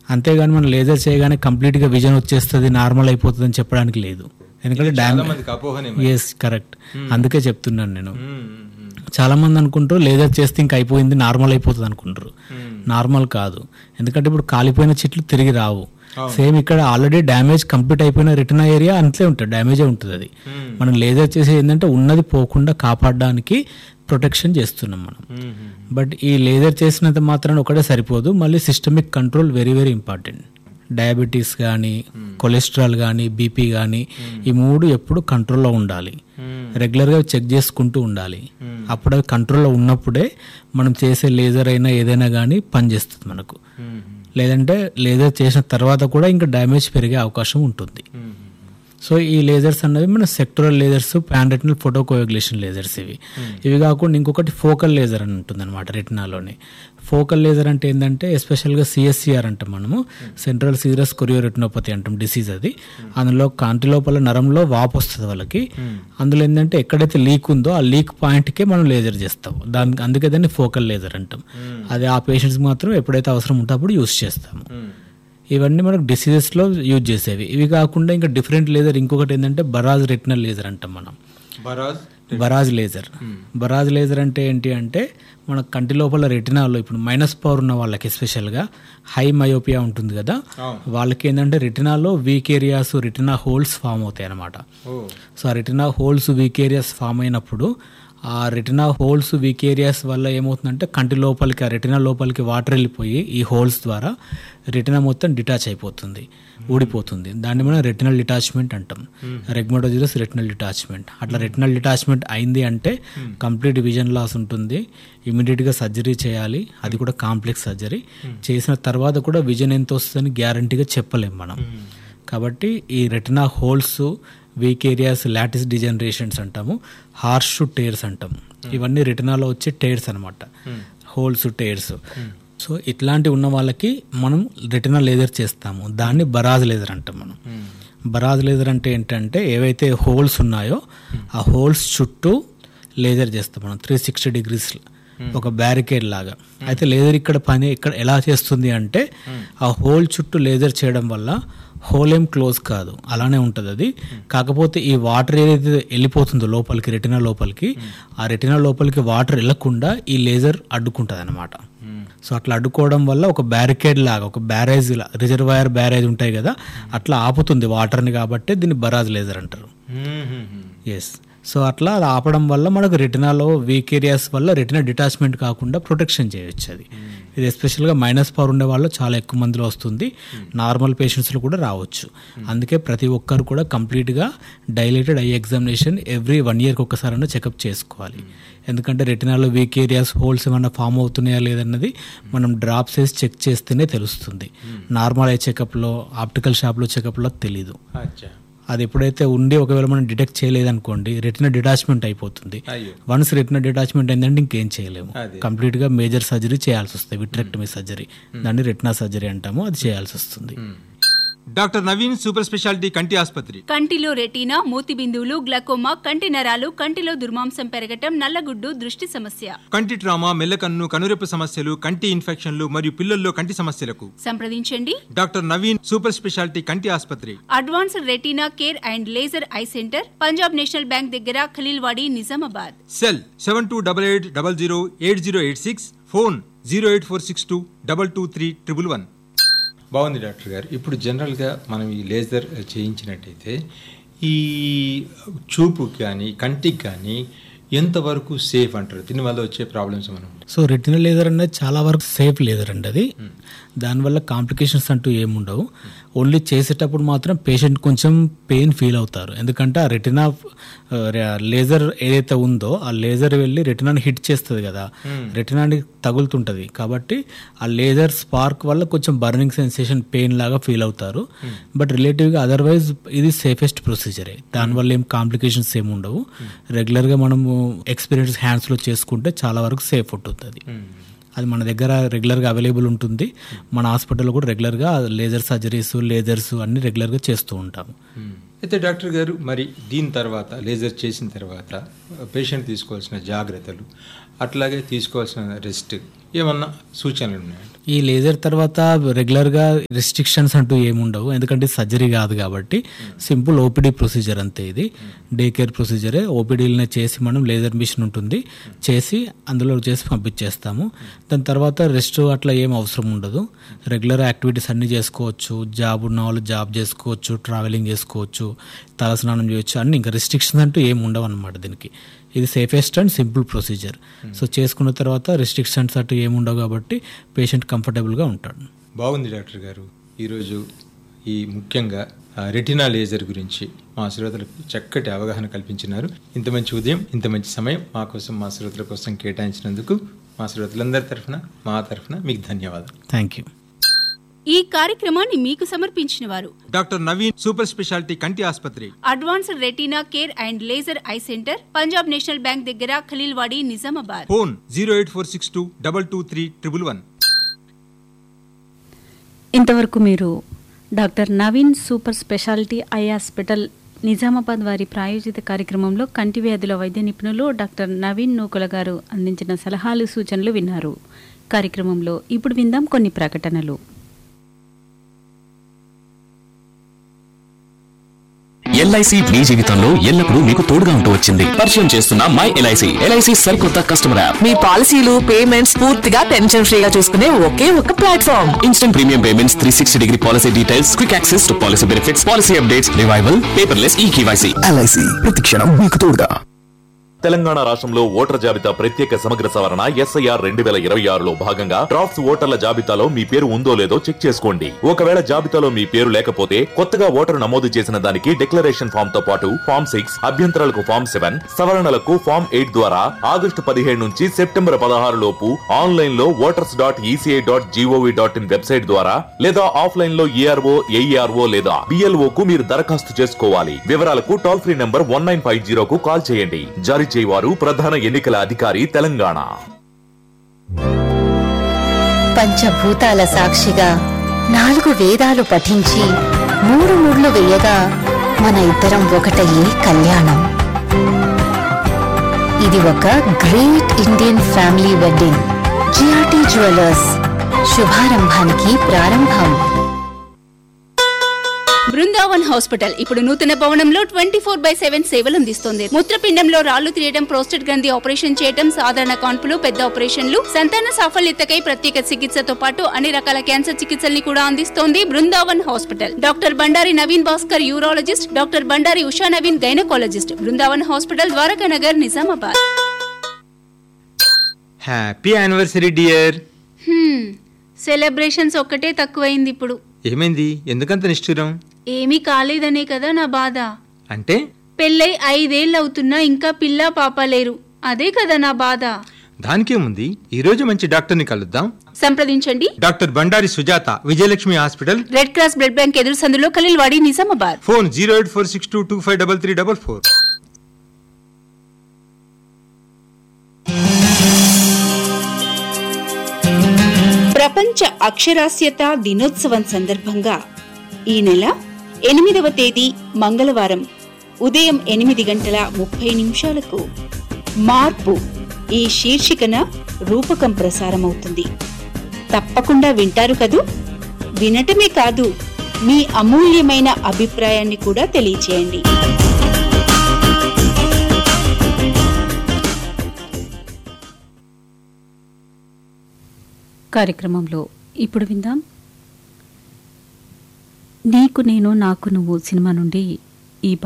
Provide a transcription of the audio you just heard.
అంతేగాని మనం లేజర్ చేయగానే కంప్లీట్గా విజన్ వచ్చేస్తుంది నార్మల్ అయిపోతుంది అని చెప్పడానికి లేదు ఎందుకంటే చాలా డ్యామేజ్ మందికి అపోహనే ఎస్ కరెక్ట్ అందుకే చెప్తున్నాను నేను చాలా మంది అనుకుంటారు లేజర్ చేస్తే ఇంక అయిపోయింది నార్మల్ అయిపోతుంది అనుకుంటారు నార్మల్ కాదు ఎందుకంటే ఇప్పుడు కాలిపోయిన చెట్లు తిరిగి రావు సేమ్ ఇక్కడ ఆల్రెడీ డ్యామేజ్ కంప్లీట్ అయిపోయిన రిటర్న్ ఏరియా అంతే ఉంటుంది డ్యామేజే ఉంటుంది అది మనం లేజర్ చేసేది ఏంటంటే ఉన్నది పోకుండా కాపాడడానికి ప్రొటెక్షన్ చేస్తున్నాం మనం బట్ ఈ లేజర్ చేసినంత మాత్రాన ఒకటే సరిపోదు మళ్ళీ systemic control very very important diabetes కానీ కొలెస్ట్రాల్ కానీ బీపీ కానీ ఈ మూడు ఎప్పుడు కంట్రోల్లో ఉండాలి రెగ్యులర్గా చెక్ చేసుకుంటూ ఉండాలి అప్పుడు అవి కంట్రోల్లో ఉన్నప్పుడే మనం చేసే లేజర్ అయినా ఏదైనా కానీ పనిచేస్తుంది మనకు లేదంటే లేజర్ చేసిన తర్వాత కూడా ఇంకా డ్యామేజ్ పెరిగే అవకాశం ఉంటుంది సో ఈ లేజర్స్ అన్నవి మన sectoral lasers pan retinal photo coagulation lasers ఇవి ఇవి కాకుండా ఇంకొకటి ఫోకల్ లేజర్ అని ఉంటుంది అనమాట రెటినాలోని ఫోకల్ లేజర్ అంటే ఏంటంటే ఎస్పెషల్గా సిఎస్సిఆర్ అంటాం మనము సెంట్రల్ సీరియస్ కొరియో రెటినోపతి అంటాం డిసీజ్ అది అందులో కాంటి లోపల నరంలో వాపు వస్తుంది వాళ్ళకి అందులో ఏంటంటే ఎక్కడైతే లీక్ ఉందో ఆ లీక్ పాయింట్కే మనం లేజర్ చేస్తాం దానికి అందుకే దాన్ని ఫోకల్ లేజర్ అంటాం అది ఆ పేషెంట్స్కి మాత్రం ఎప్పుడైతే అవసరం ఉంటే అప్పుడు యూస్ చేస్తాము ఇవన్నీ మనకు డిసీజెస్లో యూజ్ చేసేవి ఇవి కాకుండా ఇంకా డిఫరెంట్ లేజర్ ఇంకొకటి ఏంటంటే బరాజ్ రెటినల్ లేజర్ అంటాం మనం barrage barrage laser barrage laser అంటే ఏంటి అంటే మన కంటి లోపల రెటినాలో ఇప్పుడు మైనస్ పవర్ ఉన్న వాళ్ళకి ఎస్పెషల్గా హై మయోపియా ఉంటుంది కదా వాళ్ళకి ఏంటంటే రెటినాలో weak areas retina holes form అవుతాయి అన్నమాట ఓ సో ఆ retina holes weak areas form అయినప్పుడు ఆ రెటినా హోల్స్ వీక్ ఏరియాస్ వల్ల ఏమవుతుందంటే కంటి లోపలికి ఆ రెటినా లోపలికి వాటర్ వెళ్ళిపోయి ఈ హోల్స్ ద్వారా రెటినా మొత్తం డిటాచ్ అయిపోతుంది ఊడిపోతుంది దాన్ని మనం రెటినల్ డిటాచ్మెంట్ అంటాం రెగ్మటోజిరస్ రెటినల్ డిటాచ్మెంట్ అట్లా రెటినల్ డిటాచ్మెంట్ అయింది అంటే కంప్లీట్ విజన్ లాస్ ఉంటుంది ఇమీడియట్గా సర్జరీ చేయాలి అది కూడా కాంప్లెక్స్ సర్జరీ చేసిన తర్వాత కూడా విజన్ ఎంత వస్తుందని గ్యారంటీగా చెప్పలేం మనం కాబట్టి ఈ retina holes weak areas lattice degenerations అంటాము హార్ష్ టేర్స్ అంటాం ఇవన్నీ రెటినాలో వచ్చే టేర్స్ అనమాట హోల్స్ టేర్స్ సో ఇట్లాంటి ఉన్న వాళ్ళకి మనం రెటినా లేజర్ చేస్తాము దాన్ని బరాజ్ లేజర్ అంటాం మనం బరాజ్ లేజర్ అంటే ఏంటంటే ఏవైతే హోల్స్ ఉన్నాయో ఆ హోల్స్ చుట్టూ లేజర్ చేస్తాం మనం త్రీ సిక్స్టీ డిగ్రీస్ ఒక బ్యారికేడ్ లాగా అయితే లేజర్ ఇక్కడ పని ఇక్కడ ఎలా చేస్తుంది అంటే ఆ హోల్ చుట్టూ లేజర్ చేయడం వల్ల హోల్ ఏం క్లోజ్ కాదు అలానే ఉంటుంది అది కాకపోతే ఈ వాటర్ ఏదైతే వెళ్ళిపోతుందో లోపలికి రెటినా లోపలికి ఆ రెటినా లోపలికి వాటర్ వెళ్ళకుండా ఈ లేజర్ అడ్డుకుంటుంది అనమాట సో అట్లా అడ్డుకోవడం వల్ల ఒక బ్యారికేడ్ లాగా ఒక బ్యారేజ్ రిజర్వాయర్ బ్యారేజ్ ఉంటాయి కదా అట్లా ఆపుతుంది వాటర్ని కాబట్టి దీన్ని బరాజ్ లేజర్ అంటారు ఎస్ సో అట్లా అది ఆపడం వల్ల మనకు రెటినాలో వీక్ ఏరియాస్ వల్ల రెటినా డిటాచ్మెంట్ కాకుండా ప్రొటెక్షన్ చేయొచ్చు అది ఇది ఎస్పెషల్గా మైనస్ పవర్ ఉండే వాళ్ళు చాలా ఎక్కువ మందిలో వస్తుంది నార్మల్ పేషెంట్స్లో కూడా రావచ్చు అందుకే ప్రతి ఒక్కరు కూడా కంప్లీట్గా dilated eye examination every one ఇయర్కి ఒక్కసారైనా చెకప్ చేసుకోవాలి ఎందుకంటే రెటినాలో వీక్ ఏరియాస్ హోల్స్ ఏమైనా ఫామ్ అవుతున్నాయా లేదన్నది మనం డ్రాప్స్ వేసి చెక్ చేస్తేనే తెలుస్తుంది నార్మల్ ఐ చెకప్లో ఆప్టికల్ షాప్లో చెకప్లో తెలీదు అచ్చా అది ఎప్పుడైతే ఉండి ఒకవేళ మనం డిటెక్ట్ చేయలేదనుకోండి రెటినా డిటాచ్మెంట్ అయిపోతుంది అయ్యో వన్స్ రెటినా డిటాచ్మెంట్ అయిందంటే ఇంకేం చేయలేము అదే. కంప్లీట్ గా మేజర్ సర్జరీ చేయాల్సి వస్తుంది విట్రెక్టమీ సర్జరీ దాన్ని రెటినా సర్జరీ అంటాము అది చేయాల్సి వస్తుంది డాక్టర్ నవీన్ సూపర్ స్పెషాలిటీ కంటి ఆసుపత్రి కంటిలో రెటీనా మూతి బిందువులు గ్లకోమా కంటి నరాలు కంటిలో దుర్మాంసం పెరగటం నల్లగుడ్డు దృష్టి సమస్య కంటి ట్రామా మెల్లకన్ను కనురెప్పు సమస్యలు కంటి ఇన్ఫెక్షన్లు మరియు పిల్లల్లో కంటి సమస్యలకు సంప్రదించండి డాక్టర్ నవీన్ సూపర్ స్పెషాలిటీ కంటి ఆసుపత్రి advanced retina care and laser eye centre Punjab national bank దగ్గర Khaleelwadi Nizamabad cell seven two double eight double zero eight zero eight six phone zero eight four six two double two three triple one బాగుంది doctor గారు ఇప్పుడు జనరల్గా మనం ఈ laser చేయించినట్టయితే ఈ చూపుకి కానీ కంటికి కానీ ఎంతవరకు సేఫ్ అంటారు దీనివల్ల వచ్చే ప్రాబ్లమ్స్ మనం సో రెటినా లేజర్ అనేది చాలా వరకు సేఫ్ లేజర్ అండి అది దానివల్ల కాంప్లికేషన్స్ అంటూ ఏముండవు ఓన్లీ చేసేటప్పుడు మాత్రం పేషెంట్ కొంచెం పెయిన్ ఫీల్ అవుతారు ఎందుకంటే ఆ రెటినా లేజర్ ఏదైతే ఉందో ఆ లేజర్ వెళ్ళి రెటినాని హిట్ చేస్తుంది కదా రెటినాని తగులుతుంటది కాబట్టి ఆ లేజర్ స్పార్క్ వల్ల కొంచెం బర్నింగ్ సెన్సేషన్ పెయిన్ లాగా ఫీల్ అవుతారు బట్ రిలేటివ్గా అదర్వైజ్ ఇది సేఫెస్ట్ ప్రొసీజరే దానివల్ల ఏం కాంప్లికేషన్స్ ఏమి ఉండవు రెగ్యులర్గా మనము ఎక్స్పీరియన్స్ హ్యాండ్స్లో చేసుకుంటే చాలా వరకు సేఫ్ ఉంటుంది అది అది మన దగ్గర రెగ్యులర్గా అవైలబుల్ ఉంటుంది మన హాస్పిటల్లో కూడా రెగ్యులర్గా లేజర్ సర్జరీస్ లేజర్స్ అన్ని రెగ్యులర్గా చేస్తూ ఉంటాము అయితే డాక్టర్ గారు మరి దీని తర్వాత లేజర్ చేసిన తర్వాత పేషెంట్ తీసుకోవాల్సిన జాగ్రత్తలు అట్లాగే తీసుకోవాల్సిన రెస్ట్ ఏమన్నా సూచనలు ఉన్నాయండి ఈ లేజర్ తర్వాత రెగ్యులర్గా రిస్ట్రిక్షన్స్ అంటూ ఏముండవు ఎందుకంటే సర్జరీ కాదు కాబట్టి సింపుల్ ఓపీడీ ప్రొసీజర్ అంతే ఇది డే కేర్ ప్రొసీజరే ఓపీడీలనే చేసి మనం లేజర్ మిషన్ ఉంటుంది చేసి అందులో చేసి పంపించేస్తాము దాని తర్వాత రెస్ట్ అట్లా ఏం అవసరం ఉండదు రెగ్యులర్ యాక్టివిటీస్ అన్నీ చేసుకోవచ్చు జాబ్ ఉన్న వాళ్ళు జాబ్ చేసుకోవచ్చు ట్రావెలింగ్ చేసుకోవచ్చు తలస్నానం చేయొచ్చు అన్ని ఇంకా రిస్ట్రిక్షన్స్ అంటూ ఏం ఉండవు అనమాట దీనికి ఇది safest and simple procedure so చేసుకున్న తర్వాత రిస్ట్రిక్షన్స్ అటు ఏముండవు కాబట్టి పేషెంట్ కంఫర్టబుల్గా ఉంటాడు బాగుంది డాక్టర్ గారు ఈరోజు ఈ ముఖ్యంగా ఆ, రెటినా లేజర్ గురించి మా శ్రోతలకు చక్కటి అవగాహన కల్పించినారు ఇంత మంచి ఉదయం ఇంత మంచి సమయం మా కోసం మా శ్రోతల కోసం కేటాయించినందుకు మా శ్రోతలందరి తరఫున మా తరఫున మీకు ధన్యవాదాలు థ్యాంక్ యూ ఈ కార్యక్రమాన్ని మీకు సమర్పించిన వారు డాక్టర్ నవీన్ సూపర్ స్పెషాలిటీ కంటి ఆసుపత్రి advanced retina care and laser eye centre Punjab national bank దగ్గర Khaleelwadi Nizamabad phone zero eight four six two double two three triple one ఇంతవరకు మీరు doctor Naveen super speciality eye hospital Nizamabad వారి ప్రాయోజిత కార్యక్రమంలో కంటి వ్యాధుల వైద్య నిపుణులు డాక్టర్ నవీన్ నూకుల గారు అందించిన సలహాలు సూచనలు విన్నారు కార్యక్రమంలో ఇప్పుడు విందాం కొన్ని ప్రకటనలు ఎల్ఐసి మీ జీవితంలో ఎల్లప్పుడూ మీకు తోడుగా ఉంటూ వచ్చింది పరిచయం చేస్తున్న మై ఎల్ఐసి ఎల్ఐసి సరికొత్త కస్టమర్ యాప్ మీ పాలసీలు పేమెంట్స్ పూర్తిగా టెన్షన్ ఫ్రీగా చూసుకునే ఒకే ఒక platform instant premium payments three sixty degree policy details quick access to policy benefits policy updates revival paperless e KYC LIC ప్రతిక్షణం మీకు తోడుగా తెలంగాణ రాష్ట్రంలో ఓటర్ జాబితా ప్రత్యేక సమగ్ర సవరణ ఎస్ఐఆర్ రెండు వేల ఇరవై ఆరులో భాగంగా డ్రాఫ్ట్స్ ఓటర్ల జాబితాలో మీ పేరు ఉందో లేదో చెక్ చేసుకోండి ఒకవేళ జాబితాలో మీ పేరు లేకపోతే కొత్తగా ఓటరు నమోదు చేసిన దానికి డిక్లరేషన్ ఫామ్ తో పాటు ఫామ్ సిక్స్ అభ్యంతరాలకు ఫామ్ సెవెన్ సవరణలకు ఫామ్ ఎయిట్ ద్వారా ఆగస్టు పదిహేడు నుంచి సెప్టెంబర్ పదహారు లోపు ఆన్లైన్ లో voters dot ECI dot GOV dot in website ద్వారా లేదా ఆఫ్లైన్ లో ఏఆర్ఓ ఏఈఆర్ఓ లేదా బిఎల్ఓ కు మీరు దరఖాస్తు చేసుకోవాలి వివరాలకు toll free number one nine five జీరోకు కాల్ చేయండి జారీ చేయవారు ప్రధాన ఎన్నికల అధికారి తెలంగాణ పంచభూతాల సాక్షిగా నాలుగు వేదాలు పఠించి మూడు ముళ్ళు వేయగా మన ఇద్దరం ఒకటయ్యే కళ్యాణం ఇది ఒక great Indian family wedding GRT jewellers శుభారంభానికి ప్రారంభం బృందావన్ హాస్పిటల్ ఇప్పుడు నూతన భవనంలో ట్వంటీ ఫోర్ బై సెవెన్ సేవలు అందిస్తుంది మూత్రపిండంలో రాళ్లు తీయడం ప్రోస్టేట్ గ్రంథి ఆపరేషన్ చేయడం సాధారణ కాన్పులు పెద్ద ఆపరేషన్లు సంతాన సాఫల్యతకై ప్రత్యేక చికిత్సతో పాటు అన్ని రకాల క్యాన్సర్ చికిత్సల్ని కూడా అందిస్తోంది Brindavan hospital doctor Bandari Naveen Bhaskar urologist doctor Bandari Usha Naveen gynaecologist Brindavan hospital Dwaraka Nagar Nizamabad happy anniversary dear celebrations ఒక్కటే తక్కువైంది ఇప్పుడు ఏమైంది ఎందుకంత నిష్ఠురం ఏమీ కాలేదనే కదా నా బాధ అంటే పెళ్ళై ఐదేళ్ళు అవుతున్నా ఇంకా పిల్ల పాప లేరు అదే కదా నా బాధ దానికేముంది ఈ రోజు మంచి డాక్టర్ని కలుద్దాం సంప్రదించండి doctor Bandari Sujatha Vijayalakshmi hospital red cross blood bank ఎదురు సందులో Khaleelwadi Nizamabad phone zero eight four six two two five double three double four ప్రపంచ అక్షరాస్యత దినోత్సవం సందర్భంగా ఈ నెల ఎనిమిదవ తేదీ మంగళవారం ఉదయం ఎనిమిది గంటల ముప్పై నిమిషాలకు మార్పు ఈ శీర్షికన రూపకం ప్రసారమవుతుంది తప్పకుండా వింటారు కదూ వినటమే కాదు మీ అమూల్యమైన అభిప్రాయాన్ని కూడా తెలియచేయండి కార్యక్రమంలో ఇప్పుడు విందాం నీకు నేను నాకు నువ్వు సినిమా నుండి